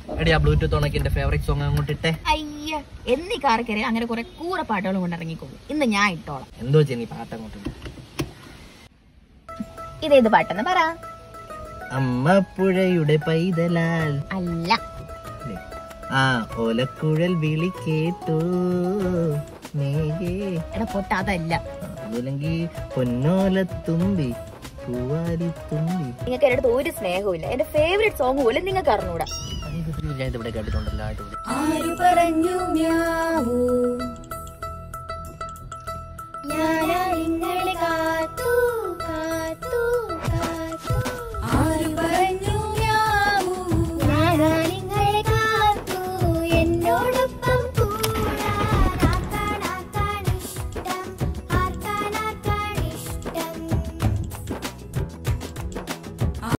എടി ആ ബ്ലൂടൂത്ത് ഉണക്കി എന്റെ ഫേവറേറ്റ് സോങ് അങ്ങോട്ട് ഇട്ടെ അയ്യ എന്നീ കാറി കയറി അങ്ങനെ കുറെ കൂറ പാട്ടുകളും കൊണ്ട് ഇറങ്ങിക്കോളൂ ഇന്ന് ഞാൻ ഇട്ടോളാം എന്തോ ചെയ്യുന്ന പാട്ട് അങ്ങോട്ട് ഇട്. ഇതേത് പാട്ടെന്ന് പറ അമ്മ പുഴയുടെ പൈതലാൽ അല്ല ല്ലേ? ആ ഓലക്കുഴൽ വിളി കേട്ടു മേഘേ എടാ പൊട്ട അതല്ല അതല്ലെങ്കിൽ പൊന്നോലത്തുമ്പി പൂവാലിത്തുമ്പി നിങ്ങൾക്ക് എന്റെ അടുത്ത് ഒരു സ്നേഹവും ഇല്ല എന്റെ ഫേവറേറ്റ് സോങ് പോലും നിങ്ങൾക്ക് അറിഞ്ഞൂടാ ഞാൻ ഇതിവിടെ കേട്ടിട്ടുണ്ടല്ലോ അടിപൊളി ആര് പറഞ്ഞു മ്യാവൂ ഞാനാ നിങ്ങളെ കാത്തു